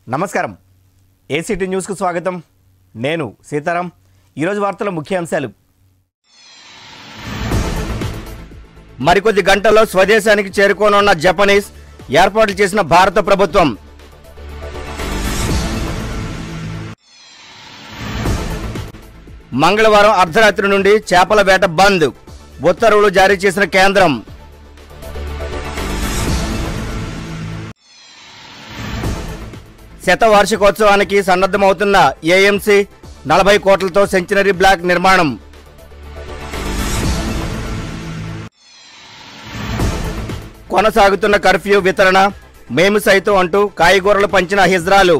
నమస్కారం ఏసీటీ న్యూస్కు స్వాగతం నేను సీతారాం ఈరోజు వార్తల ముఖ్యాంశాలు మరికొద్ది గంటల్లో స్వదేశానికి చేరుకోనున్న జపనీస్ ఏర్పాట్లు చేసిన భారత ప్రభుత్వం మంగళవారం అర్ధరాత్రి నుండి చేపల వేట బంద్ ఉత్తర్వులు జారీ చేసిన కేంద్రం శతవార్షికోత్సవానికి సన్నద్ధమవుతున్న ఏఎంసీ నలభై కోట్లతో సెంచనరీ బ్లాక్ నిర్మాణం కొనసాగుతున్న కర్ఫ్యూ వితరణ మేము సైతం అంటూ కాయగూరలు పంచిన హిజ్రాలు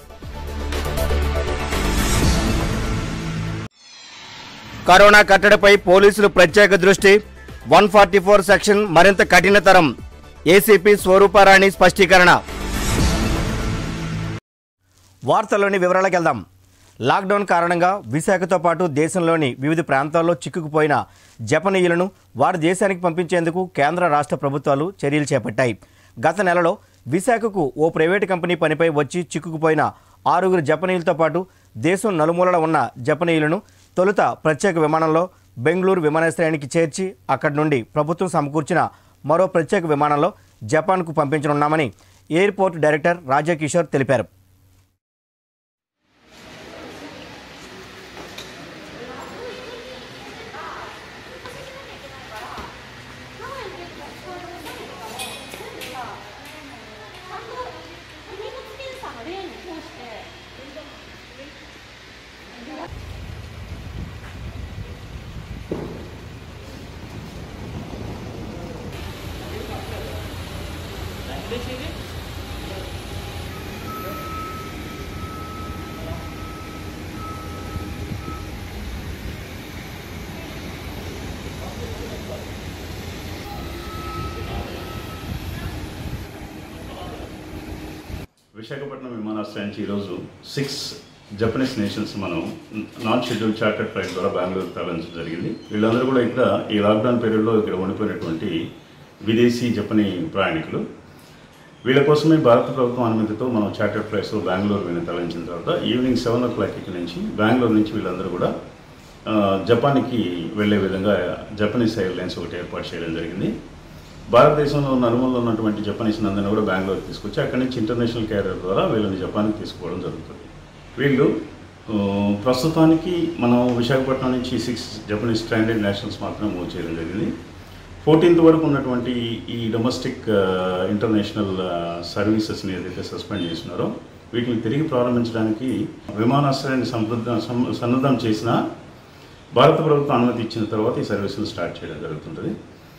కరోనా కట్టడిపై పోలీసులు ప్రత్యేక దృష్టి వన్ ఫార్టీ ఫోర్ సెక్షన్ మరింత కఠినతరం ఏసీపీ స్వరూపారాణి స్పష్టీకరణ వార్తల్లోని వివరాలకు వెళ్దాం లాక్డౌన్ కారణంగా విశాఖతో పాటు దేశంలోని వివిధ ప్రాంతాల్లో చిక్కుకుపోయిన జపనీయులను వారి దేశానికి పంపించేందుకు కేంద్ర రాష్ట్ర ప్రభుత్వాలు చర్యలు చేపట్టాయి గత నెలలో విశాఖకు ఓ ప్రైవేటు కంపెనీ పనిపై వచ్చి చిక్కుకుపోయిన ఆరుగురు జపనీయులతో పాటు దేశం నలుమూలల ఉన్న జపనీయులను తొలుత ప్రత్యేక విమానంలో బెంగళూరు విమానాశ్రయానికి చేర్చి అక్కడి నుండి ప్రభుత్వం సమకూర్చిన మరో ప్రత్యేక విమానంలో జపాన్కు పంపించనున్నామని ఎయిర్పోర్ట్ డైరెక్టర్ రాజాకిషోర్ తెలిపారు విశాఖపట్నం విమానాశ్రయానికి ఈరోజు సిక్స్ జపనీస్ నేషన్స్ మనం నాన్ షెడ్యూల్ చార్టెడ్ ఫ్లైట్ ద్వారా బెంగళూరు తరలించడం జరిగింది వీళ్ళందరూ కూడా ఇక్కడ ఈ లాక్డౌన్ పీరియడ్లో ఇక్కడ ఉండిపోయినటువంటి విదేశీ జపనీ ప్రయాణికులు వీళ్ళ కోసమే భారత ప్రభుత్వం అనుమతితో మనం చార్టెడ్ ఫ్లైట్స్ బెంగళూరు వెళ్ళి తరలించిన తర్వాత ఈవినింగ్ సెవెన్ ఓ క్లాక్ ఇక్కడ నుంచి బెంగళూరు నుంచి వీళ్ళందరూ కూడా ఆ, జపాన్కి వెళ్ళే విధంగా జపనీస్ ఎయిర్లైన్స్ ఒకటి ఏర్పాటు చేయడం జరిగింది భారతదేశంలో నలుమూలలో ఉన్నటువంటి జపనీస్ అందరినీ కూడా బెంగళూరు తీసుకొచ్చి అక్కడి నుంచి ఇంటర్నేషనల్ క్యారియర్ ద్వారా వీళ్ళని జపాన్కి తీసుకోవడం జరుగుతుంది వీళ్ళు ఆ, ప్రస్తుతానికి మనం విశాఖపట్నం నుంచి సిక్స్ జపనీస్ స్టాండర్డ్ నేషనల్స్ మాత్రమే మూవ్ చేయడం జరిగింది ఫోర్టీన్త్ వరకు ఉన్నటువంటి ఈ డొమెస్టిక్ ఇంటర్నేషనల్ సర్వీసెస్ని ఏదైతే సస్పెండ్ చేసినారో వీటిని తిరిగి ప్రారంభించడానికి విమానాశ్రయాన్ని సంప్రద సం- సన్నద్ధం చేసిన భారత ప్రభుత్వం అనుమతి ఇచ్చిన తర్వాత ఈ సర్వీసులు స్టార్ట్ చేయడం జరుగుతుంటుంది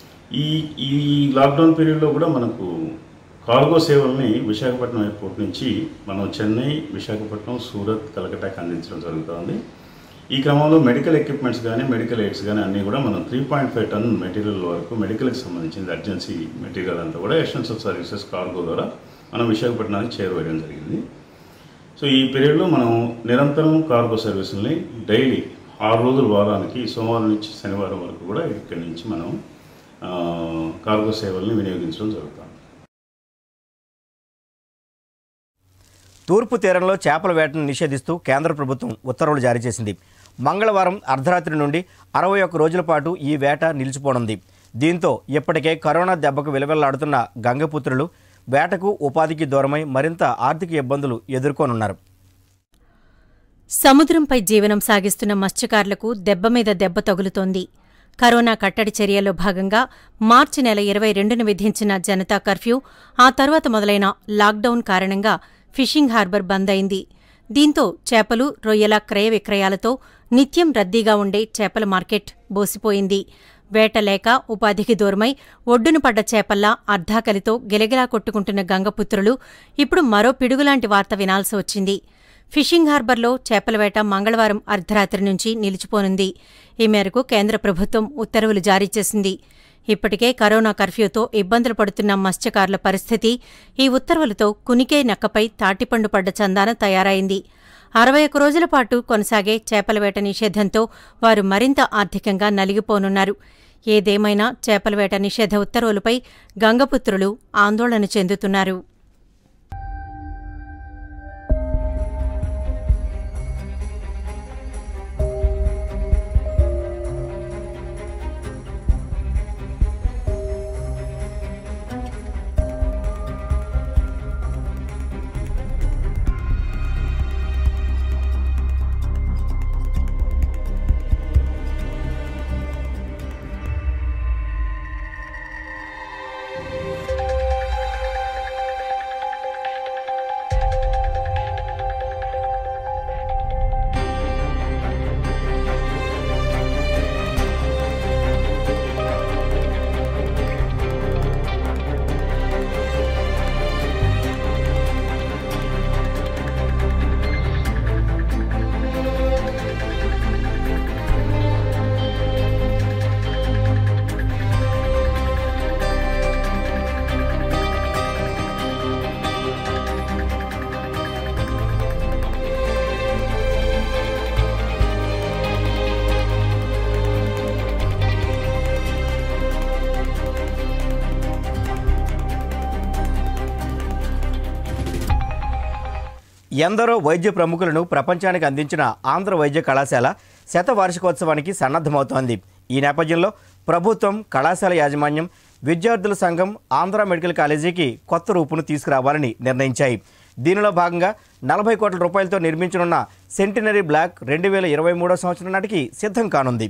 ఈ ఈ లాక్డౌన్ పీరియడ్లో కూడా మనకు కార్గో సేవల్ని విశాఖపట్నం ఎయిర్పోర్ట్ నుంచి మనం చెన్నై విశాఖపట్నం సూరత్ కలకటాకి అందించడం జరుగుతుంది ఈ క్రమంలో మెడికల్ ఎక్విప్మెంట్స్ కానీ మెడికల్ ఎయిడ్స్ కానీ అన్నీ కూడా మనం three point five ton material వరకు మెడికల్కి సంబంధించింది అర్జెన్సీ మెటీరియల్ అంతా కూడా ఎసెన్షియల్ సర్వీసెస్ కార్గో ద్వారా మనం విశాఖపట్నానికి చేరువేయడం జరిగింది సో ఈ పీరియడ్లో మనం నిరంతరం కార్గో సర్వీసుల్ని డైలీ ఆరు రోజుల వారానికి సోమవారం నుంచి శనివారం వరకు కూడా ఇక్కడి నుంచి మనం ఆ, కార్గో సేవల్ని వినియోగించడం జరుగుతుంది తూర్పు తీరంలో చేపల వేటను నిషేధిస్తూ కేంద్ర ప్రభుత్వం ఉత్తర్వులు జారీ చేసింది మంగళవారం అర్ధరాత్రి నుండి అరవై ఒక్క రోజుల పాటు ఈ వేట నిలిచిపోనుంది దీంతో ఇప్పటికే కరోనా దెబ్బకు విలవెల్లాడుతున్న గంగపుత్రులు వేటకు ఉపాధికి దూరమై మరింత ఆర్థిక ఇబ్బందులు ఎదుర్కొనున్నారు సముద్రంపై జీవనం సాగిస్తున్న మత్స్యకారులకు దెబ్బ మీద దెబ్బ తగులుతోంది కరోనా కట్టడి చర్యల్లో భాగంగా మార్చి నెల ఇరవై రెండున విధించిన జనతా కర్ఫ్యూ ఆ తర్వాత మొదలైన లాక్డౌన్ కారణంగా ఫిషింగ్ హార్బర్ బంద్ అయింది దీంతో చేపలు రొయ్యల క్రయ విక్రయాలతో నిత్యం రద్దీగా ఉండే చేపల మార్కెట్ బోసిపోయింది వేట లేక ఉపాధికి దూరమై ఒడ్డున పడ్డ చేపల్లా అర్ధాకలితో గిలగిలా కొట్టుకుంటున్న గంగపుత్రులు ఇప్పుడు మరో పిడుగులాంటి వార్త వినాల్సి వచ్చింది ఫిషింగ్ హార్బర్లో చేపల వేట మంగళవారం అర్ధరాత్రి నుంచి నిలిచిపోనుంది ఈ మేరకు కేంద్ర ప్రభుత్వం ఉత్తర్వులు జారీ చేసింది ఇప్పటికే కరోనా కర్ఫ్యూతో ఇబ్బందులు పడుతున్న మత్స్యకారుల పరిస్థితి ఈ ఉత్తర్వులతో కునికే నక్కపై తాటిపండు పడ్డ చందాన తయారైంది అరవై ఒక్క రోజుల పాటు కొనసాగే చేపల వేట నిషేధంతో వారు మరింత ఆర్థికంగా నలిగిపోనున్నారు ఏదేమైనా చేపల వేట నిషేధ ఉత్తర్వులపై గంగపుత్రులు ఆందోళన చెందుతున్నారు ఎందరో వైద్య ప్రముఖులను ప్రపంచానికి అందించిన ఆంధ్ర వైద్య కళాశాల శత వార్షికోత్సవానికి సన్నద్ధమవుతోంది ఈ నేపథ్యంలో ప్రభుత్వం కళాశాల యాజమాన్యం విద్యార్థుల సంఘం ఆంధ్ర మెడికల్ కాలేజీకి కొత్త రూపును తీసుకురావాలని నిర్ణయించాయి దీనిలో భాగంగా నలభై కోట్ల రూపాయలతో నిర్మించనున్న సెంటినరీ బ్లాక్ రెండు వేల ఇరవై మూడో సంవత్సరం నాటికి సిద్ధం కానుంది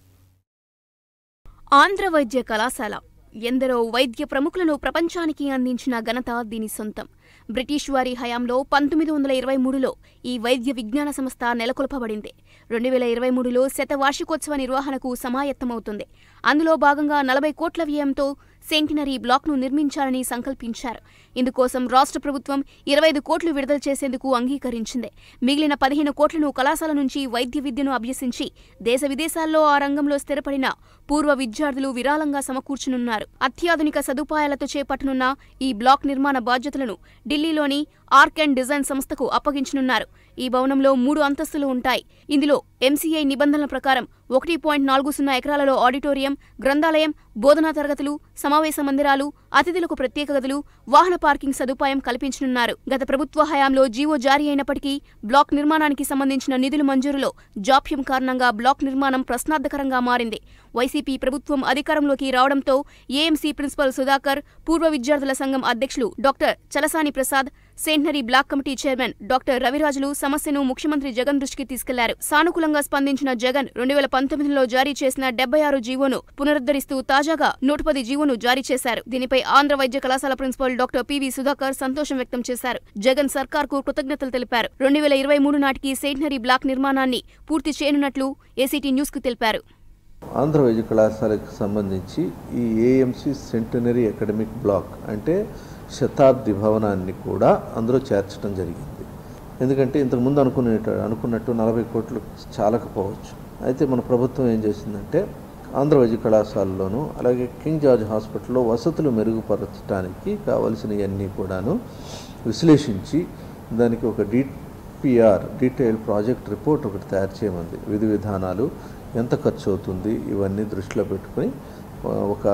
ఆంధ్ర వైద్య కళాశాల ఎందరో వైద్య ప్రముఖులను ప్రపంచానికి అందించిన ఘనత దీని సొంతం బ్రిటిష్ వారి హయాంలో పంతొమ్మిది వందల ఇరవై మూడులో ఈ వైద్య విజ్ఞాన సంస్థ నెలకొల్పబడింది రెండు వేల ఇరవై మూడులో శతవార్షికోత్సవ నిర్వహణకు సమాయత్తమవుతుంది అందులో భాగంగా నలభై కోట్ల వ్యయంతో సెంటినరీ బ్లాక్ను నిర్మించాలని సంకల్పించారు ఇందుకోసం రాష్ట్ర ప్రభుత్వం ఇరవై ఐదు కోట్లు విడుదల చేసేందుకు అంగీకరించింది మిగిలిన పదిహేను కోట్లను కళాశాల నుంచి వైద్య విద్యను అభ్యసించి దేశ విదేశాల్లో ఆ రంగంలో స్థిరపడిన పూర్వ విద్యార్థులు విరాళంగా సమకూర్చనున్నారు అత్యాధునిక సదుపాయాలతో చేపట్టనున్న ఈ బ్లాక్ నిర్మాణ బాధ్యతలను ఢిల్లీలోని ఆర్క్ అండ్ డిజైన్ సంస్థకు అప్పగించనున్నారు ఈ భవనంలో మూడు అంతస్తులు ఉంటాయి ఇందులో ఎంసీఐ నిబంధనల ప్రకారం ఒకటి పాయింట్ నాలుగు సున్నా ఎకరాలలో ఆడిటోరియం గ్రంథాలయం బోధనా తరగతులు సమావేశ మందిరాలు అతిథులకు ప్రత్యేక గదులు వాహన పార్కింగ్ సదుపాయం కల్పించనున్నారు గత ప్రభుత్వ హయాంలో జీవో జారీ అయినప్పటికీ బ్లాక్ నిర్మాణానికి సంబంధించిన నిధుల మంజూరులో జాప్యం కారణంగా బ్లాక్ నిర్మాణం ప్రశ్నార్థకరంగా మారింది వైసీపీ ప్రభుత్వం అధికారంలోకి రావడంతో ఏఎంసీ ప్రిన్సిపల్ సుధాకర్ పూర్వ విద్యార్థుల సంఘం అధ్యక్షులు doctor Chalasani Prasad centenary block committee chairman doctor రవిరాజులు సమస్యను ముఖ్యమంత్రి జగన్ దృష్టికి తీసుకెళ్లారు సానుకూలంగా స్పందించిన జగన్ రెండు వేల పంతొమ్మిదిలో జారీ చేసిన డెబ్బై ఆరు జీవోను పునరుద్ధరిస్తూ తాజాగా నూట పది జీవోను జారీ చేశారు దీనిపై ఆంధ్ర వైద్య కళాశాల ప్రిన్సిపల్ డాక్టర్ పివి సుధాకర్ సంతోషం వ్యక్తం చేశారు జగన్ సర్కార్కు కృతజ్ఞతలు తెలిపారు రెండు వేల ఇరవై మూడు నాటికి సెంటనరీ బ్లాక్ నిర్మాణాన్ని పూర్తి చేయనున్నట్లు ఏసీటీ న్యూస్ కు తెలిపారు ఆంధ్ర వైద్య కళాశాలకు సంబంధించి ఈ ఏఎంసి సెంటనరీ అకాడమిక్ బ్లాక్ అంటే శతాబ్ది భవనాన్ని కూడా అందులో చేర్చడం జరిగింది ఎందుకంటే ఇంతకుముందు అనుకునే అనుకున్నట్టు నలభై కోట్లు చాలకపోవచ్చు అయితే మన ప్రభుత్వం ఏం చేసిందంటే ఆంధ్ర వైద్య కళాశాలలోను అలాగే కింగ్ జార్జ్ హాస్పిటల్లో వసతులు మెరుగుపరచడానికి కావలసినవన్నీ కూడాను విశ్లేషించి దానికి ఒక డిపిఆర్ డీటెయిల్ ప్రాజెక్ట్ రిపోర్ట్ ఒకటి తయారు చేయమంది విధి విధానాలు ఎంత ఖర్చు అవుతుంది ఇవన్నీ దృష్టిలో పెట్టుకొని ఆ, ఒక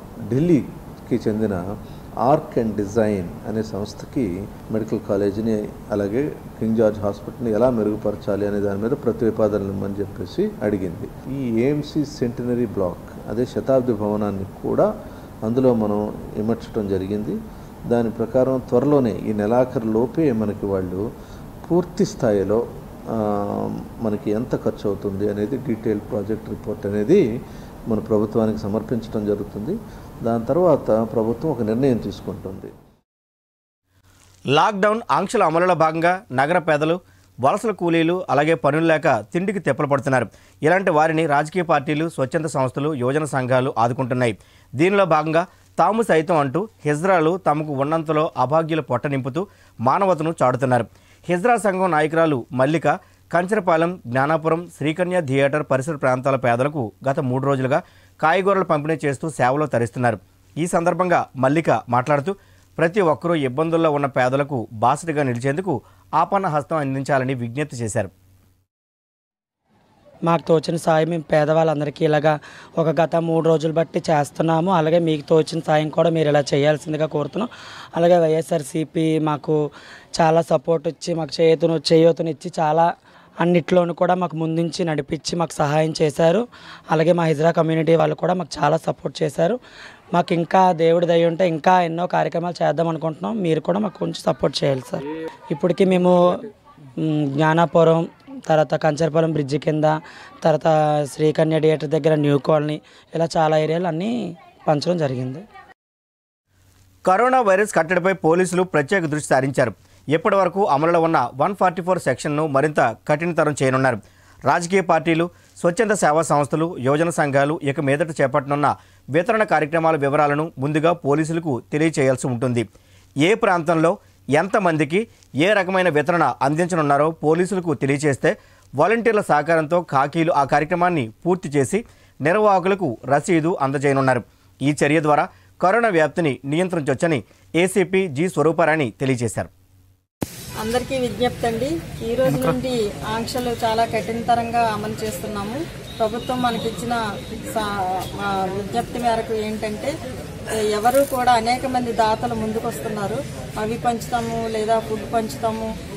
ఢిల్లీకి చెందిన ఆర్క్ అండ్ డిజైన్ అనే సంస్థకి మెడికల్ కాలేజీని అలాగే కింగ్ జార్జ్ హాస్పిటల్ని ఎలా మెరుగుపరచాలి అనే దాని మీద ప్రతిపాదనలు ఇమ్మని చెప్పేసి అడిగింది ఈ ఏఎంసీ సెంటినరీ బ్లాక్ అదే శతాబ్ది భవనాన్ని కూడా అందులో మనం ఇమర్చడం జరిగింది దాని ప్రకారం త్వరలోనే ఈ నెలాఖరు లోపే మనకి వాళ్ళు పూర్తి స్థాయిలో ఆ, మనకి ఎంత ఖర్చు అవుతుంది అనేది డీటెయిల్ ప్రాజెక్ట్ రిపోర్ట్ అనేది మన ప్రభుత్వానికి సమర్పించడం జరుగుతుంది దాని తర్వాత ప్రభుత్వం ఒక నిర్ణయం తీసుకుంటుంది లాక్డౌన్ ఆంక్షల అమలులో భాగంగా నగర పేదలు వలసల కూలీలు అలాగే పనులు లేక తిండికి తిప్పలు పడుతున్నారు ఇలాంటి వారిని రాజకీయ పార్టీలు స్వచ్ఛంద సంస్థలు యువజన సంఘాలు ఆదుకుంటున్నాయి దీనిలో భాగంగా తాము సైతం అంటూ హిజ్రాలు తమకు ఉన్నంతలో అభాగ్యుల పొట్ట నింపుతూ మానవతను చాటుతున్నారు హిజ్రా సంఘం నాయకురాలు మల్లిక కంచరపాలెం జ్ఞానాపురం శ్రీకన్య థియేటర్ పరిసర ప్రాంతాల పేదలకు గత మూడు రోజులుగా కాయగూరలు పంపిణీ చేస్తూ సేవలో తరిస్తున్నారు ఈ సందర్భంగా మల్లిక మాట్లాడుతూ ప్రతి ఒక్కరూ ఇబ్బందుల్లో ఉన్న పేదలకు బాసటగా నిలిచేందుకు ఆపన్న హస్తం అందించాలని విజ్ఞప్తి చేశారు మాకు తోచిన సాయం మేము పేదవాళ్ళందరికీ ఇలాగా ఒక గత మూడు రోజులు బట్టి చేస్తున్నాము అలాగే మీకు తోచిన సాయం కూడా మీరు ఇలా చేయాల్సిందిగా కోరుతున్నాం అలాగే వైఎస్ఆర్సీపీ మాకు చాలా సపోర్ట్ ఇచ్చి మాకు చేయుతను చేయూతనిచ్చి చాలా అన్నిట్లోనూ కూడా మాకు ముందుంచి నడిపించి మాకు సహాయం చేశారు అలాగే మా హిజ్రా కమ్యూనిటీ వాళ్ళు కూడా మాకు చాలా సపోర్ట్ చేశారు మాకు ఇంకా దేవుడి దయ ఉంటే ఇంకా ఎన్నో కార్యక్రమాలు చేద్దాం అనుకుంటున్నాం మీరు కూడా మాకు కొంచెం సపోర్ట్ చేయాలి సార్ ఇప్పటికీ మేము మ్, జ్ఞానాపురం తర్వాత కంచరపురం బ్రిడ్జి కింద తర్వాత శ్రీకన్య థియేటర్ దగ్గర న్యూ కాలనీ ఇలా చాలా ఏరియాలు అన్నీ పంచడం జరిగింది కరోనా వైరస్ కట్టడిపై పోలీసులు ప్రత్యేక దృష్టి సారించారు ఇప్పటి వరకు అమలులో ఉన్న వన్ ఫార్టీ ఫోర్ సెక్షన్ను మరింత కఠినతరం చేయనున్నారు రాజకీయ పార్టీలు స్వచ్ఛంద సేవా సంస్థలు యువజన సంఘాలు ఇక మీదట చేపట్టనున్న వితరణ కార్యక్రమాల వివరాలను ముందుగా పోలీసులకు తెలియచేయాల్సి ఉంటుంది ఏ ప్రాంతంలో ఎంతమందికి ఏ రకమైన వితరణ అందించనున్నారో పోలీసులకు తెలియచేస్తే వాలంటీర్ల సహకారంతో ఖాకీలు ఆ కార్యక్రమాన్ని పూర్తి చేసి నిర్వాహకులకు రసీదు అందజేయనున్నారు ఈ చర్య ద్వారా కరోనా వ్యాప్తిని నియంత్రించవచ్చని ఏసీపీ జి స్వరూపారాణి తెలియజేశారు అందరికీ విజ్ఞప్తి అండి ఈ రోజు నుండి ఆంక్షలు చాలా కఠినతరంగా అమలు చేస్తున్నాము ప్రభుత్వం మనకిచ్చిన సా- ఆ, విజ్ఞప్తి మేరకు ఏంటంటే ఎవరు కూడా అనేక మంది దాతలు ముందుకు వస్తున్నారు అవి పంచుతాము లేదా ఫుడ్ పంచుతాము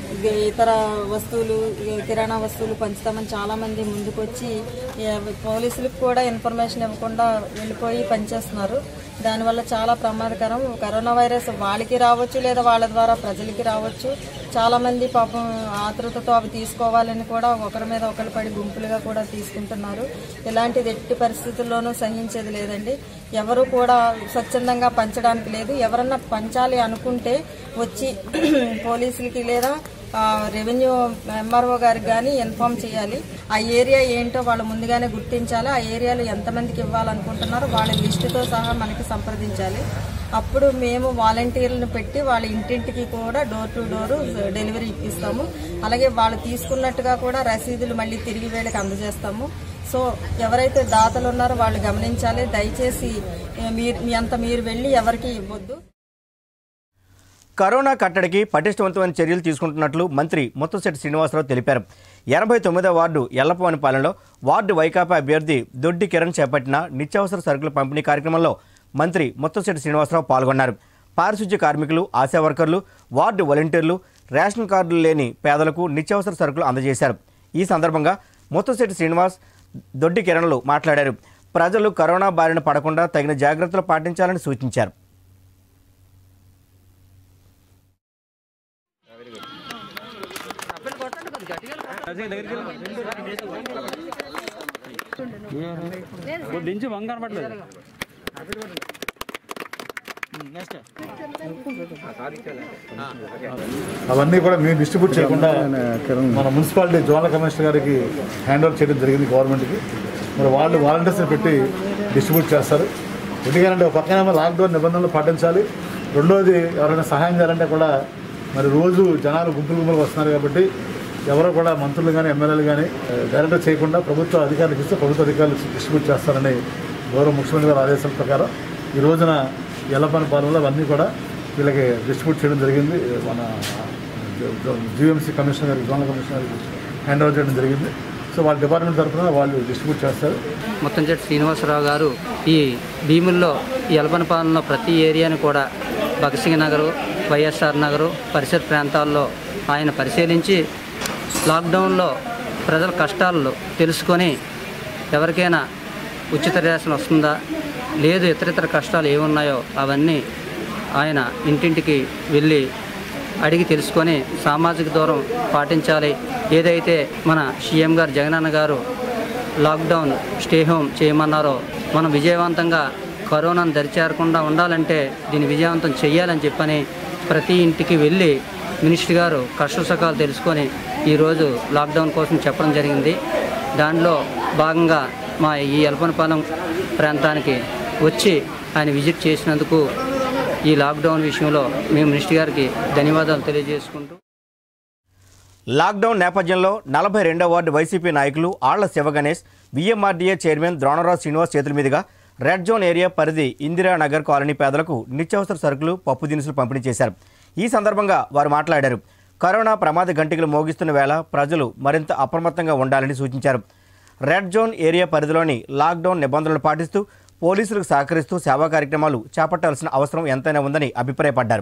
ఇక ఇతర వస్తువులు ఇక కిరాణా వస్తువులు పంచుతామని చాలా మంది ముందుకొచ్చి ఇక పోలీసులకు కూడా ఇన్ఫర్మేషన్ ఇవ్వకుండా వెళ్ళిపోయి పనిచేస్తున్నారు దానివల్ల చాలా ప్రమాదకరం కరోనా వైరస్ వాళ్ళకి రావచ్చు లేదా వాళ్ళ ద్వారా ప్రజలకి రావచ్చు చాలా మంది పాపం ఆతృతతో అవి తీసుకోవాలని కూడా ఒకరి మీద ఒకరు పడి గుంపులుగా కూడా తీసుకుంటున్నారు ఇలాంటిది ఎట్టి పరిస్థితుల్లోనూ సహించేది లేదండి ఎవరు కూడా స్వచ్ఛందంగా పంచడానికి లేదు ఎవరన్నా పంచాలి అనుకుంటే వచ్చి పోలీసులకి లేదా ఆ, రెవెన్యూ ఎంఆర్ఓ గారికి కానీ ఇన్ఫామ్ చేయాలి ఆ ఏరియా ఏంటో వాళ్ళు ముందుగానే గుర్తించాలి ఆ ఏరియాలో ఎంతమందికి ఇవ్వాలనుకుంటున్నారో వాళ్ళ లిస్టుతో సహా మనకి సంప్రదించాలి అప్పుడు మేము వాలంటీర్లను పెట్టి వాళ్ళ ఇంటింటికి కూడా డోర్ టు డోర్ డెలివరీ ఇప్పిస్తాము అలాగే వాళ్ళు తీసుకున్నట్టుగా కూడా రసీదులు మళ్ళీ తిరిగి వీళ్ళకి అందజేస్తాము సో ఎవరైతే దాతలు ఉన్నారో వాళ్ళు గమనించాలి దయచేసి ఏ, మీరు మీ అంత మీరు వెళ్ళి ఎవరికి ఇవ్వద్దు కరోనా కట్టడికి పటిష్టవంతమైన చర్యలు తీసుకుంటున్నట్లు మంత్రి ముత్తంశెట్టి శ్రీనివాసరావు తెలిపారు ఎనభై తొమ్మిదో వార్డు ఎల్లప్పవనిపాలెంలో వార్డు వైకాపా అభ్యర్థి దొడ్డి కిరణ్ చేపట్టిన నిత్యావసర సరుకుల పంపిణీ కార్యక్రమంలో మంత్రి ముత్తంశెట్టి శ్రీనివాసరావు పాల్గొన్నారు పారిశుధ్య కార్మికులు ఆశా వర్కర్లు వార్డు వాలంటీర్లు రేషన్ కార్డులు లేని పేదలకు నిత్యావసర సరుకులు అందజేశారు ఈ సందర్భంగా ముత్తంశెట్టి శ్రీనివాస్ దొడ్డి కిరణ్లు మాట్లాడారు ప్రజలు కరోనా బారిన పడకుండా తగిన జాగ్రత్తలు పాటించాలని సూచించారు దించి బంగారం పట్టలేదు అవన్నీ కూడా మేము డిస్ట్రిబ్యూట్ చేయకుండా మన మున్సిపాలిటీ జోనల్ కమిషనర్ గారికి హ్యాండ్ ఓవర్ చేయడం జరిగింది గవర్నమెంట్కి మరి వాళ్ళు వాలంటీర్స్ని పెట్టి డిస్ట్రిబ్యూట్ చేస్తారు ఎందుకంటే ఒక పక్కన లాక్డౌన్ నిబంధనలు పాటించాలి రెండోది ఎవరైనా సహాయం చేయాలంటే కూడా మరి రోజు జనాలు గుంపులు గుంపులు వస్తున్నారు కాబట్టి ఎవరో కూడా మంత్రులు కానీ ఎమ్మెల్యేలు కానీ డైరెక్ట్ చేయకుండా ప్రభుత్వ అధికారులకు ఇస్తే ప్రభుత్వ అధికారులు డిస్ట్రిబ్యూట్ చేస్తారని గౌరవ ముఖ్యమంత్రి గారి ఆదేశాల ప్రకారం ఈ రోజున ఎల్లపని పాలనలో అవన్నీ కూడా వీళ్ళకి డిస్ట్రిబ్యూట్ చేయడం జరిగింది మన జీఎంసీ కమిషనర్ గారికి జోనల్ కమిషనర్ గారికి హ్యాండ్ ఓవర్ చేయడం జరిగింది సో వాళ్ళ డిపార్ట్మెంట్ తరఫున వాళ్ళు డిస్ట్రిబ్యూట్ చేస్తారు ముత్తంచెట్టి శ్రీనివాసరావు గారు ఈ భీముల్లో ఈ ఎలబనపాలెంలో ప్రతి ఏరియాని కూడా భగత్ సింగ్ నగరు వైఎస్ఆర్ నగరు పరిసర ప్రాంతాల్లో ఆయన పరిశీలించి లాక్డౌన్లో ప్రజల కష్టాలు తెలుసుకొని ఎవరికైనా ఉచిత రేషన్ వస్తుందా లేదు ఇతరితర కష్టాలు ఏమున్నాయో అవన్నీ ఆయన ఇంటింటికి వెళ్ళి అడిగి తెలుసుకొని సామాజిక దూరం పాటించాలి ఏదైతే మన సీఎం గారు జగనన్న గారు లాక్డౌన్ స్టే హోమ్ చేయమన్నారో మనం విజయవంతంగా కరోనాను దరిచేరకుండా ఉండాలంటే దీన్ని విజయవంతం చేయాలని చెప్పని ప్రతి ఇంటికి వెళ్ళి మినిస్టర్ గారు కష్ట సుఖాలు తెలుసుకొని ఈరోజు లాక్డౌన్ కోసం చెప్పడం జరిగింది దానిలో భాగంగా మా ఈ ఎల్పనపాలెం ప్రాంతానికి వచ్చి ఆయన విజిట్ చేసినందుకు ఈ లాక్డౌన్ విషయంలో మేము మినిస్టర్ గారికి ధన్యవాదాలు తెలియజేసుకుంటూ లాక్డౌన్ నేపథ్యంలో నలభై రెండో వార్డు వైసీపీ నాయకులు ఆళ్ల శివగణేష్ విఎంఆర్డీఏ చైర్మన్ ద్రోణరావు శ్రీనివాస్ చేతుల మీదుగా రెడ్ జోన్ ఏరియా పరిధి ఇందిరానగర్ కాలనీ పేదలకు నిత్యావసర సరుకులు పప్పు దినుసులు పంపిణీ చేశారు ఈ సందర్భంగా వారు మాట్లాడారు కరోనా ప్రమాద గంటికలు మోగిస్తున్న వేళ ప్రజలు మరింత అప్రమత్తంగా ఉండాలని సూచించారు రెడ్ జోన్ ఏరియా పరిధిలోని లాక్డౌన్ నిబంధనలు పాటిస్తూ పోలీసులకు సహకరిస్తూ సేవా కార్యక్రమాలు చేపట్టాల్సిన అవసరం ఎంతైనా ఉందని అభిప్రాయపడ్డారు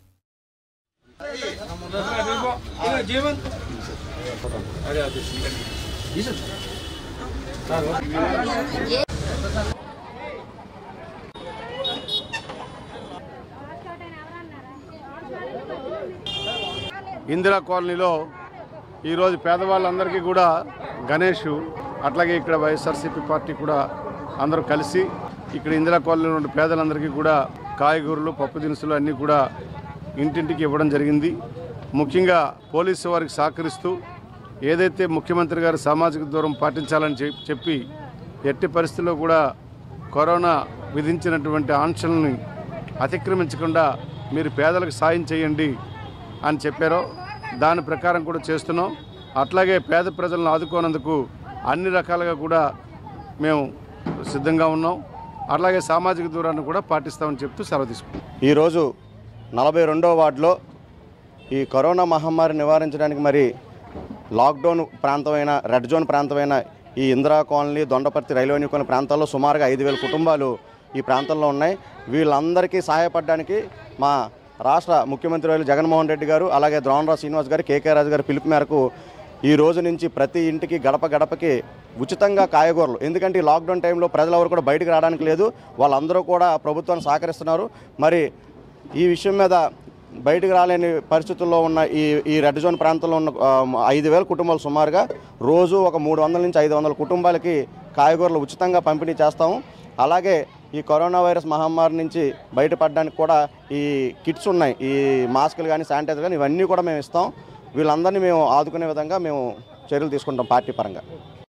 ఇందిరా కాలనీలో ఈరోజు పేదవాళ్ళందరికీ కూడా గణేష్ అట్లాగే ఇక్కడ వైఎస్ఆర్సీపీ పార్టీ కూడా అందరూ కలిసి ఇక్కడ ఇందిరా కాలనీలో ఉన్న పేదలందరికీ కూడా కాయగూరలు పప్పు దినుసులు అన్నీ కూడా ఇంటింటికి ఇవ్వడం జరిగింది ముఖ్యంగా పోలీసు వారికి సహకరిస్తూ ఏదైతే ముఖ్యమంత్రి గారు సామాజిక దూరం పాటించాలని చెప్- చెప్పి ఎట్టి పరిస్థితుల్లో కూడా కరోనా విధించినటువంటి ఆంక్షలను అతిక్రమించకుండా మీరు పేదలకు సాయం చేయండి అని చెప్పారో దాని ప్రకారం కూడా చేస్తున్నాం అట్లాగే పేద ప్రజలను ఆదుకోనందుకు అన్ని రకాలుగా కూడా మేము సిద్ధంగా ఉన్నాం అట్లాగే సామాజిక దూరాన్ని కూడా పాటిస్తామని చెప్తూ సెలవు తీసుకుంటాం ఈరోజు నలభై రెండో వార్డులో ఈ కరోనా మహమ్మారి నివారించడానికి మరి లాక్డౌన్ ప్రాంతమైన రెడ్ జోన్ ప్రాంతమైన ఈ ఇందిరా కాలనీ దొండపర్తి రైల్వే కొన్ని ప్రాంతాల్లో సుమారుగా ఐదు వేల కుటుంబాలు ఈ ప్రాంతంలో ఉన్నాయి వీళ్ళందరికీ సహాయపడడానికి మా రాష్ట్ర ముఖ్యమంత్రి వర్యులు జగన్మోహన్ రెడ్డి గారు అలాగే ద్రోణరావు శ్రీనివాస్ గారు కేకే రాజు గారి పిలుపు మేరకు ఈ రోజు నుంచి ప్రతి ఇంటికి గడప గడపకి ఉచితంగా కాయగూరలు ఎందుకంటే ఈ లాక్డౌన్ టైంలో ప్రజలు ఎవరు కూడా బయటకు రావడానికి లేదు వాళ్ళందరూ కూడా ప్రభుత్వాన్ని సహకరిస్తున్నారు మరి ఈ విషయం మీద బయటకు రాలేని పరిస్థితుల్లో ఉన్న ఈ ఈ రెడ్ జోన్ ప్రాంతంలో ఉన్న ఆ, ఐదు వేల కుటుంబాలు సుమారుగా రోజు ఒక మూడు వందల నుంచి ఐదు వందల కుటుంబాలకి కాయగూరలు ఉచితంగా పంపిణీ చేస్తాము అలాగే ఈ కరోనా వైరస్ మహమ్మారి నుంచి బయటపడడానికి కూడా ఈ కిట్స్ ఉన్నాయి ఈ మాస్కులు కానీ శానిటైజర్ కానీ ఇవన్నీ కూడా మేము ఇస్తాం వీళ్ళందరినీ మేము ఆదుకునే విధంగా మేము చర్యలు తీసుకుంటాం పార్టీ పరంగా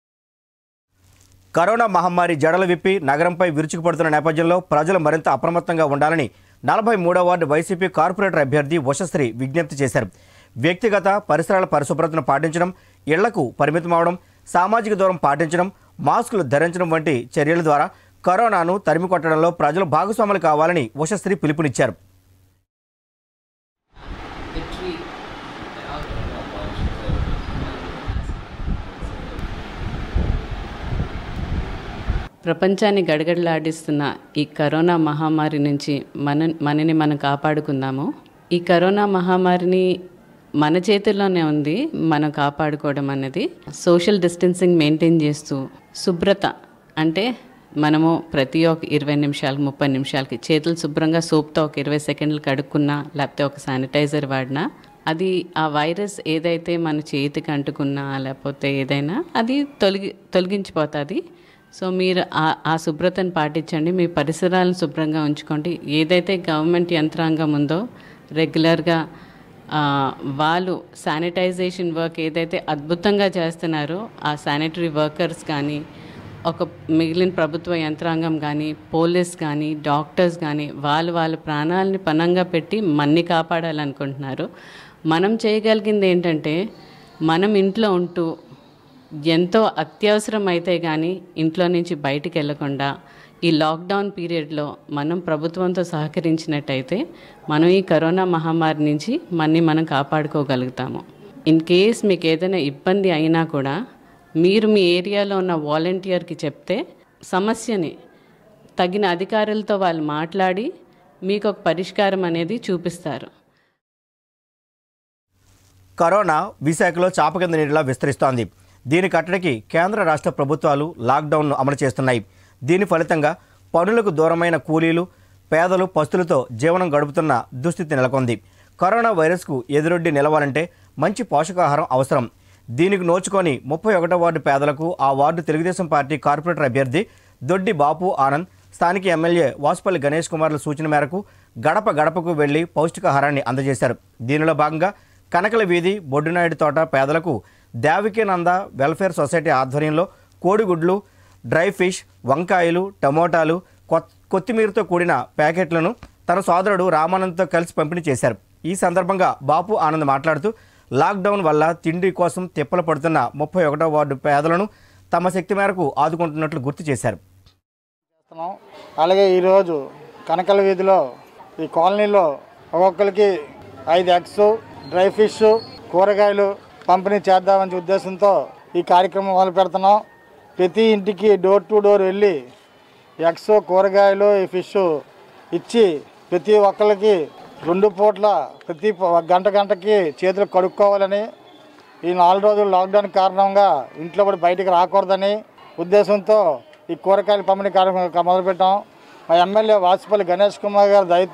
కరోనా మహమ్మారి జడలు విప్పి నగరంపై విరుచుకుపడుతున్న నేపథ్యంలో ప్రజలు మరింత అప్రమత్తంగా ఉండాలని నలభై మూడో వార్డు వైసీపీ కార్పొరేటర్ అభ్యర్థి వశశ్రీ విజ్ఞప్తి చేశారు వ్యక్తిగత పరిసరాల పరిశుభ్రతను పాటించడం ఇళ్లకు పరిమితమవడం సామాజిక దూరం పాటించడం మాస్కులు ధరించడం వంటి చర్యల ద్వారా కరోనాను తరిమి కొట్టడంలో ప్రజలు భాగస్వాములు కావాలని వశశ్రీ పిలుపునిచ్చారు ప్రపంచాన్ని గడగడలాడిస్తున్న ఈ కరోనా మహమ్మారి నుంచి మన మనని మనం కాపాడుకుందాము ఈ కరోనా మహమ్మారిని మన చేతుల్లోనే ఉంది మనం కాపాడుకోవడం అనేది సోషల్ డిస్టెన్సింగ్ మెయింటైన్ చేస్తూ శుభ్రత అంటే మనము ప్రతి ఒక్క ఇరవై నిమిషాలకు ముప్పై నిమిషాలకి చేతులు శుభ్రంగా సోప్తో ఒక ఇరవై సెకండ్లు కడుక్కున్నా లేకపోతే ఒక శానిటైజర్ వాడినా అది ఆ వైరస్ ఏదైతే మన చేతికి అంటుకున్నా లేకపోతే ఏదైనా అది తొలగి తొలగించిపోతుంది సో మీరు ఆ ఆ శుభ్రతను పాటించండి మీ పరిసరాలను శుభ్రంగా ఉంచుకోండి ఏదైతే గవర్నమెంట్ యంత్రాంగం ఉందో రెగ్యులర్గా ఆ, వాళ్ళు శానిటైజేషన్ వర్క్ ఏదైతే అద్భుతంగా చేస్తున్నారో ఆ శానిటరీ వర్కర్స్ కానీ ఒక మిగిలిన ప్రభుత్వ యంత్రాంగం కానీ పోలీస్ కానీ డాక్టర్స్ కానీ వాళ్ళు వాళ్ళ ప్రాణాలని పణంగా పెట్టి మన్ని కాపాడాలనుకుంటున్నారు మనం చేయగలిగింది ఏంటంటే మనం ఇంట్లో ఉంటూ ఎంతో అత్యవసరం అయితే కానీ ఇంట్లో నుంచి బయటికి వెళ్లకుండా ఈ లాక్డౌన్ పీరియడ్లో మనం ప్రభుత్వంతో సహకరించినట్టయితే మనం ఈ కరోనా మహమ్మారి నుంచి మన్ని మనం కాపాడుకోగలుగుతాము ఇన్ కేస్ మీకు ఏదైనా ఇబ్బంది అయినా కూడా మీరు మీ ఏరియాలో ఉన్న వాలంటీర్కి చెప్తే సమస్యని తగిన అధికారులతో వాళ్ళు మాట్లాడి మీకు ఒక పరిష్కారం అనేది చూపిస్తారు కరోనా విశాఖలో చాప కింద నీటిలా విస్తరిస్తోంది దీని కట్టడికి కేంద్ర రాష్ట్ర ప్రభుత్వాలు లాక్డౌన్ను అమలు చేస్తున్నాయి దీని ఫలితంగా పనులకు దూరమైన కూలీలు పేదలు పస్తులతో జీవనం గడుపుతున్న దుస్థితి నెలకొంది కరోనా వైరస్కు ఎదురొడ్డి నిలవాలంటే మంచి పోషకాహారం అవసరం దీనికి నోచుకొని ముప్పై ఒకటో వార్డు పేదలకు ఆ వార్డు తెలుగుదేశం పార్టీ కార్పొరేటర్ అభ్యర్థి దొడ్డి బాపు ఆనంద్ స్థానిక ఎమ్మెల్యే వాసుపల్లి గణేష్ కుమార్ల సూచన మేరకు గడప గడపకు వెళ్లి పౌష్టికాహారాన్ని అందజేశారు దీనిలో భాగంగా కనకల వీధి బొడ్డునాయుడు తోట పేదలకు దేవికేనంద వెల్ఫేర్ సొసైటీ ఆధ్వర్యంలో కోడిగుడ్లు డ్రై ఫిష్ వంకాయలు టమోటాలు కొత్ కొత్తిమీరతో కూడిన ప్యాకెట్లను తన సోదరుడు రామానంద్తో కలిసి పంపిణీ చేశారు ఈ సందర్భంగా బాపు ఆనంద్ మాట్లాడుతూ లాక్డౌన్ వల్ల తిండి కోసం తిప్పలు పడుతున్న ముప్పై ఒకటో వార్డు పేదలను తమ శక్తి మేరకు ఆదుకుంటున్నట్లు గుర్తు చేశారు చేస్తున్నాం అలాగే ఈరోజు కనకల వీధిలో ఈ కాలనీలో ఒక్కొక్కరికి ఐదు ఎగ్స్ డ్రై ఫిష్ కూరగాయలు పంపిణీ చేద్దామనే ఉద్దేశంతో ఈ కార్యక్రమం మొదలు పెడుతున్నాం ప్రతి ఇంటికి డోర్ టు డోర్ వెళ్ళి ఎగ్స్ కూరగాయలు ఈ ఫిష్ ఇచ్చి ప్రతి ఒక్కరికి రెండు పూట్ల ప్రతి ప- గంట గంటకి చేతులు కడుక్కోవాలని ఈ నాలుగు రోజులు లాక్డౌన్ కారణంగా ఇంట్లో కూడా బయటికి రాకూడదని ఉద్దేశంతో ఈ కూరగాయల పంపిణీ కార్యక్రమం మొదలుపెట్టాం మా ఎమ్మెల్యే వాసుపల్లి గణేష్ కుమార్ గారి దయ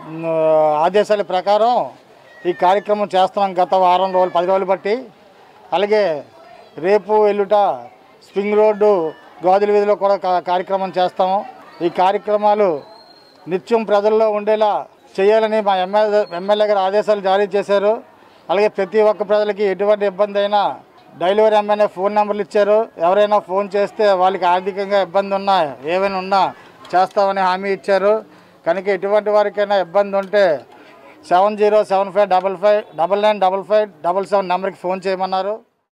ఆదేశాల ప్రకారం ఈ కార్యక్రమం చేస్తున్నాం గత వారం రోజులు పది రోజులు బట్టి అలాగే రేపు ఎల్లుట స్ప్రింగ్ రోడ్డు గోదుల వీధిలో కూడా కా- కార్యక్రమం చేస్తాము ఈ కార్యక్రమాలు నిత్యం ప్రజల్లో ఉండేలా చేయాలని మా ఎమ్మెల్యే ఎమ్మెల్యే గారు ఆదేశాలు జారీ చేశారు అలాగే ప్రతి ఒక్క ప్రజలకి ఎటువంటి ఇబ్బంది అయినా డెలివరీ ఎమ్మెల్యే ఫోన్ నెంబర్లు ఇచ్చారు ఎవరైనా ఫోన్ చేస్తే వాళ్ళకి ఆర్థికంగా ఇబ్బంది ఉన్నా ఏమైనా ఉన్నా చేస్తామని హామీ ఇచ్చారు కనుక ఎటువంటి వారికైనా ఇబ్బంది ఉంటే seven zero seven five double five double nine double five double seven నెంబర్కి ఫోన్ చేయమన్నారు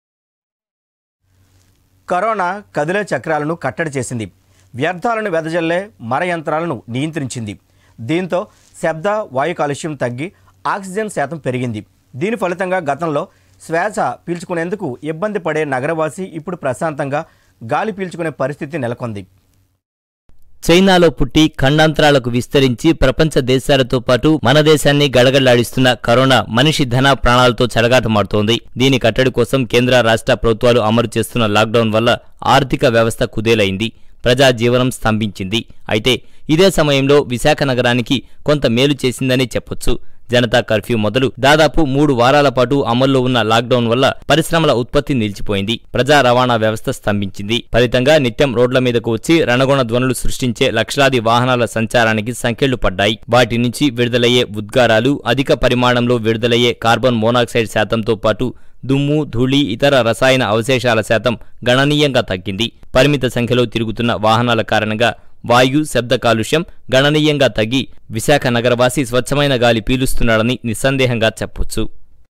కరోనా కదిలే చక్రాలను కట్టడి చేసింది వ్యర్థాలను వెదజల్లే మర యంత్రాలను నియంత్రించింది దీంతో శబ్ద వాయు కాలుష్యం తగ్గి ఆక్సిజన్ శాతం పెరిగింది దీని ఫలితంగా గతంలో శ్వాస పీల్చుకునేందుకు ఇబ్బంది పడే నగరవాసి ఇప్పుడు ప్రశాంతంగా గాలి పీల్చుకునే పరిస్థితి నెలకొంది చైనాలో పుట్టి ఖండాంతరాలకు విస్తరించి ప్రపంచ దేశాలతో పాటు మన దేశాన్ని గడగడలాడిస్తున్న కరోనా మనిషి ధన ప్రాణాలతో చెలగాటమాడుతోంది దీని కట్టడి కోసం కేంద్ర రాష్ట్ర ప్రభుత్వాలు అమలు చేస్తున్న లాక్డౌన్ వల్ల ఆర్థిక వ్యవస్థ కుదేలైంది ప్రజా జీవనం స్తంభించింది అయితే ఇదే సమయంలో విశాఖ నగరానికి కొంత మేలు చేసిందని చెప్పొచ్చు జనతా కర్ఫ్యూ మొదలు దాదాపు మూడు వారాల పాటు అమల్లో ఉన్న లాక్డౌన్ వల్ల పరిశ్రమల ఉత్పత్తి నిలిచిపోయింది ప్రజా రవాణా వ్యవస్థ స్తంభించింది ఫలితంగా నిత్యం రోడ్ల మీదకు వచ్చి రణగొణ ధ్వనులు సృష్టించే లక్షలాది వాహనాల సంచారానికి సంకెళ్లు పడ్డాయి వాటి నుంచి విడుదలయ్యే ఉద్గారాలు అధిక పరిమాణంలో విడుదలయ్యే కార్బన్ మోనాక్సైడ్ శాతంతో పాటు దుమ్ము ధూళి ఇతర రసాయన అవశేషాల శాతం గణనీయంగా తగ్గింది పరిమిత సంఖ్యలో తిరుగుతున్న వాహనాల కారణంగా వాయు శబ్ద కాలుష్యం గణనీయంగా తగ్గి విశాఖ నగరవాసి స్వచ్ఛమైన గాలి పీలుస్తున్నాడని నిస్సందేహంగా చెప్పొచ్చు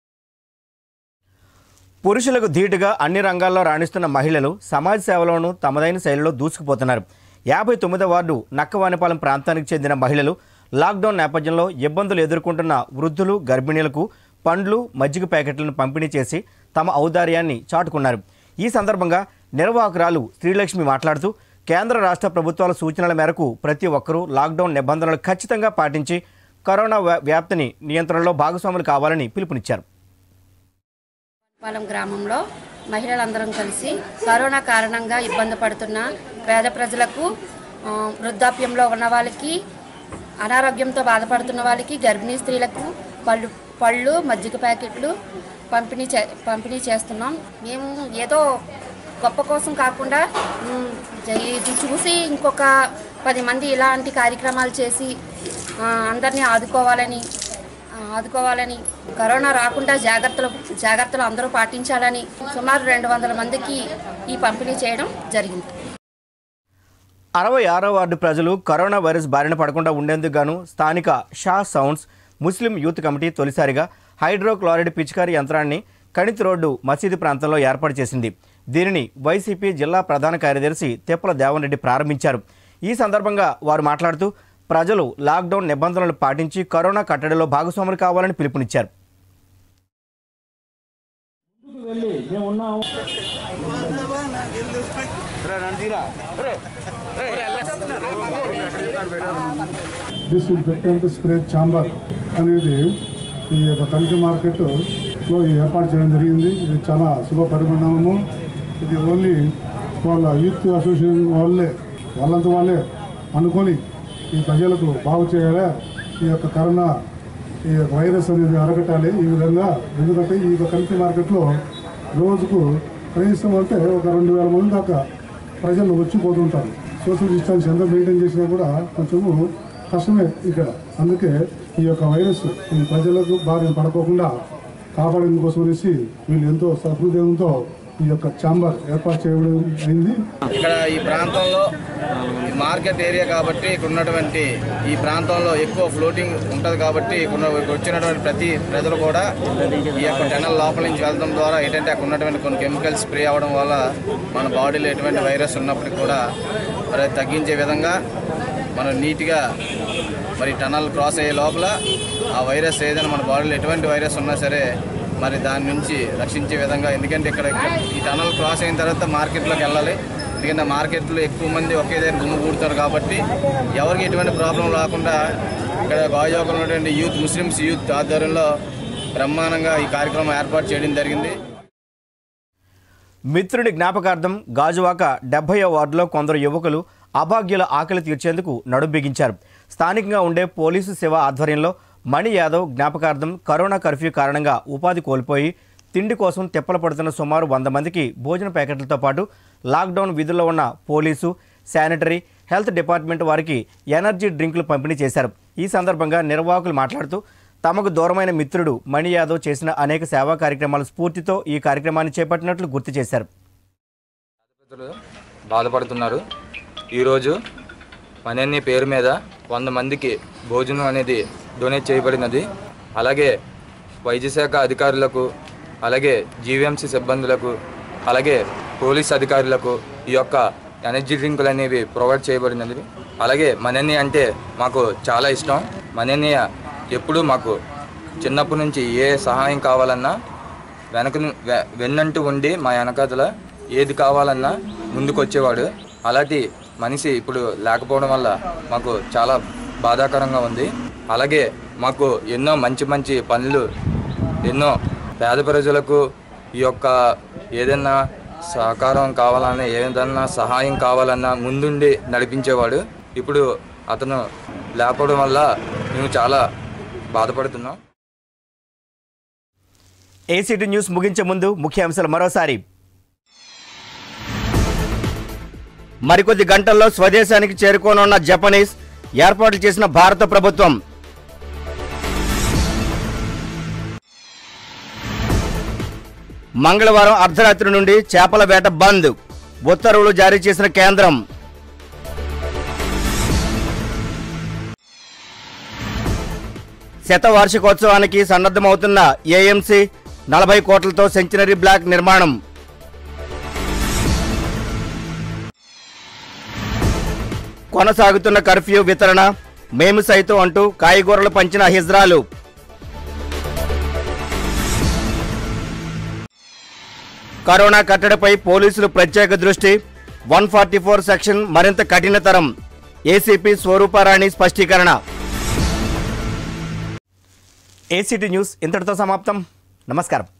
పురుషులకు ధీటుగా అన్ని రంగాల్లో రాణిస్తున్న మహిళలు సమాజ సేవలోనూ తమదైన శైలిలో దూసుకుపోతున్నారు యాభై తొమ్మిదో వార్డు నక్కవానిపాలెం ప్రాంతానికి చెందిన మహిళలు లాక్డౌన్ నేపథ్యంలో ఇబ్బందులు ఎదుర్కొంటున్న వృద్ధులు గర్భిణీలకు పండ్లు మజ్జిగ ప్యాకెట్లను పంపిణీ చేసి తమ ఔదార్యాన్ని చాటుకున్నారు ఈ సందర్భంగా నిర్వాహకురాలు శ్రీలక్ష్మి మాట్లాడుతూ కేంద్ర రాష్ట్ర ప్రభుత్వాల సూచనల మేరకు ప్రతి ఒక్కరూ లాక్డౌన్ నిబంధనలు ఖచ్చితంగా పాటించి కరోనా వ్యా- వ్యాప్తిని నియంత్రణలో భాగస్వాములు కావాలని పిలుపునిచ్చారు పాలెం గ్రామంలో మహిళలందరం కలిసి కరోనా కారణంగా ఇబ్బంది పడుతున్న పేద ప్రజలకు ఆ, వృద్ధాప్యంలో ఉన్న వాళ్ళకి అనారోగ్యంతో బాధపడుతున్న వాళ్ళకి గర్భిణీ స్త్రీలకు పళ్ళు పళ్ళు మజ్జిగ ప్యాకెట్లు పంపిణీ చే పంపిణీ చేస్తున్నాం మేము ఏదో గొప్ప కోసం కాకుండా ఉమ్, జ- ఇది చూసి ఇంకొక పది మంది ఇలాంటి కార్యక్రమాలు చేసి ఆ, అందరినీ ఆదుకోవాలని ఆ, ఆదుకోవాలని కరోనా రాకుండా జాగ్రత్తలు జాగ్రత్తలు అందరూ పాటించాలని సుమారు రెండు వందల మందికి ఈ పంపిణీ చేయడం జరిగింది అరవై ఆరో వార్డు ప్రజలు కరోనా వైరస్ బారిన పడకుండా ఉండేందుకు గాను స్థానిక Shah sounds Muslim youth committee తొలిసారిగా హైడ్రోక్లోరైడ్ పిచికారీ యంత్రాన్ని కణితి రోడ్డు మసీదు ప్రాంతంలో ఏర్పాటు చేసింది దీనిని వైసీపీ జిల్లా ప్రధాన కార్యదర్శి తెప్పల దేవన్ రెడ్డి ప్రారంభించారు ఈ సందర్భంగా వారు మాట్లాడుతూ ప్రజలు లాక్డౌన్ నిబంధనలు పాటించి కరోనా కట్టడిలో భాగస్వాములు కావాలని పిలుపునిచ్చారు డిస్ఇన్ఫెక్టెంట్ స్ప్రే ఛాంబర్ అనేది ఈ యొక్క తనిఖీ మార్కెట్లో ఏర్పాటు చేయడం జరిగింది ఇది చాలా శుభ పరిమాణము ఇది ఓన్లీ వాళ్ళ యూత్ అసోసియేషన్ వాళ్ళే వాళ్ళంత వాళ్ళే అనుకొని ఈ ప్రజలకు బాగు చేయాలి ఈ యొక్క కరోనా ఈ యొక్క వైరస్ అనేది అరగటాలి ఈ విధంగా ఎందుకంటే ఈ యొక్క తనిఖీ మార్కెట్లో రోజుకు కనీసం అంటే ఒక రెండు వేల మంది దాకా ప్రజలు వచ్చి పోతుంటారు సోషల్ డిస్టెన్స్ ఎంత మెయింటైన్ చేసినా కూడా కొంచెము కష్టమే ఇక్కడ అందుకే ఈ యొక్క వైరస్ ఈ ప్రజలకు బారిన పడుకోకుండా కాపాడేందుకోసం అనేసి వీళ్ళు ఎంతో సహృదయంతో ఈ యొక్క ఛాంబర్ ఏర్పాటు చేయడం అయింది ఇక్కడ ఈ ప్రాంతంలో ఈ మార్కెట్ ఏరియా కాబట్టి ఇక్కడ ఉన్నటువంటి ఈ ప్రాంతంలో ఎక్కువ ఫ్లోటింగ్ ఉంటుంది కాబట్టి ఇక్కడ ఉన్న- ఇక్కడ వచ్చినటువంటి ప్రతి ప్రజలు కూడా ఈ యొక్క టెనల్ లోపల నుంచి వెళ్ళడం ద్వారా ఏంటంటే అక్కడ ఉన్నటువంటి కొన్ని కెమికల్స్ స్ప్రే అవ్వడం వల్ల మన బాడీలో ఎటువంటి వైరస్ ఉన్నప్పటికీ కూడా మరి అది తగ్గించే విధంగా మనం నీట్గా మరి టనల్ క్రాస్ అయ్యే లోపల ఆ వైరస్ ఏదైనా మన బాడీలో ఎటువంటి వైరస్ ఉన్నా సరే మరి దాని నుంచి రక్షించే విధంగా ఎందుకంటే ఇక్కడ ఇక్కడ ఈ టనల్ క్రాస్ అయిన తర్వాత మార్కెట్లోకి వెళ్ళాలి ఎందుకంటే మార్కెట్లో ఎక్కువ మంది ఒకే దగ్గర గుమ్ము కూడతారు కాబట్టి ఎవరికి ఎటువంటి ప్రాబ్లం రాకుండా ఇక్కడ గాజువాకలో ఉన్నటువంటి యూత్ ముస్లిమ్స్ యూత్ ఆధ్వర్యంలో బ్రహ్మాండంగా ఈ కార్యక్రమం ఏర్పాటు చేయడం జరిగింది మిత్రుడి జ్ఞాపకార్థం గాజువాక డెబ్బయో వార్డులో కొందరు యువకులు అభాగ్యుల ఆకలి తీర్చేందుకు నడుం బిగించారు స్థానికంగా ఉండే పోలీసు సేవ ఆధ్వర్యంలో మణి యాదవ్ జ్ఞాపకార్థం కరోనా కర్ఫ్యూ కారణంగా ఉపాధి కోల్పోయి తిండి కోసం తిప్పలు పడుతున్న సుమారు వంద మందికి భోజన ప్యాకెట్లతో పాటు లాక్డౌన్ విధుల్లో ఉన్న పోలీసు శానిటరీ హెల్త్ డిపార్ట్మెంట్ వారికి ఎనర్జీ డ్రింకులు పంపిణీ చేశారు ఈ సందర్భంగా నిర్వాహకులు మాట్లాడుతూ తమకు దూరమైన మిత్రుడు మణి యాదవ్ చేసిన అనేక సేవా కార్యక్రమాల స్ఫూర్తితో ఈ కార్యక్రమాన్ని చేపట్టినట్లు గుర్తు చేశారు ప్రజలు బాధపడుతున్నారు ఈరోజు మనన్ని పేరు మీద వంద మందికి భోజనం అనేది డొనేట్ చేయబడినది అలాగే వైద్య శాఖ అధికారులకు అలాగే జీవీఎంసీ సిబ్బందులకు అలాగే పోలీస్ అధికారులకు ఈ యొక్క ఎనర్జీ డ్రింకులు అనేవి ప్రొవైడ్ చేయబడినది అలాగే మనన్ని అంటే మాకు చాలా ఇష్టం మనన్నయ్య ఎప్పుడూ మాకు చిన్నప్పటి నుంచి ఏ సహాయం కావాలన్నా వెనక ను- వె- వెన్నంటూ ఉండి మా వెనకాతల ఏది కావాలన్నా ముందుకు వచ్చేవాడు అలాంటి మనిషి ఇప్పుడు లేకపోవడం వల్ల మాకు చాలా బాధాకరంగా ఉంది అలాగే మాకు ఎన్నో మంచి మంచి పనులు ఎన్నో పేద ప్రజలకు ఈ యొక్క ఏదైనా సహకారం కావాలన్నా ఏదైనా సహాయం కావాలన్నా ముందుండి నడిపించేవాడు ఇప్పుడు అతను లేకపోవడం వల్ల మేము చాలా బాధపడుతున్నాం ఏసీటీ న్యూస్ ముగించే ముందు ముఖ్యాంశాలు మరోసారి మరికొద్ది గంటల్లో స్వదేశానికి చేరుకోనున్న జపనీస్ ఏర్పాట్లు చేసిన భారత ప్రభుత్వం మంగళవారం అర్ధరాత్రి నుండి చేపల వేట బంద్ ఉత్తర్వులు జారీ చేసిన కేంద్రం శతవార్షికోత్సవానికి సన్నద్ధమవుతున్న ఏఎంసీ నలభై కోట్లతో సెంచనరీ బ్లాక్ నిర్మాణం కొనసాగుతున్న కర్ఫ్యూ వితరణ మేము సైతం అంటూ కాయగూరలు పంచిన హిజ్రాలు కరోనా కట్టడిపై పోలీసులు ప్రత్యేక దృష్టి వన్ ఫార్టీ ఫోర్ సెక్షన్ మరింత కఠినతరం ఏసీపీ స్వరూపారాణి స్పష్టీకరణ ఏసీటీ న్యూస్ ఇంతటితో సమాప్తం నమస్కారం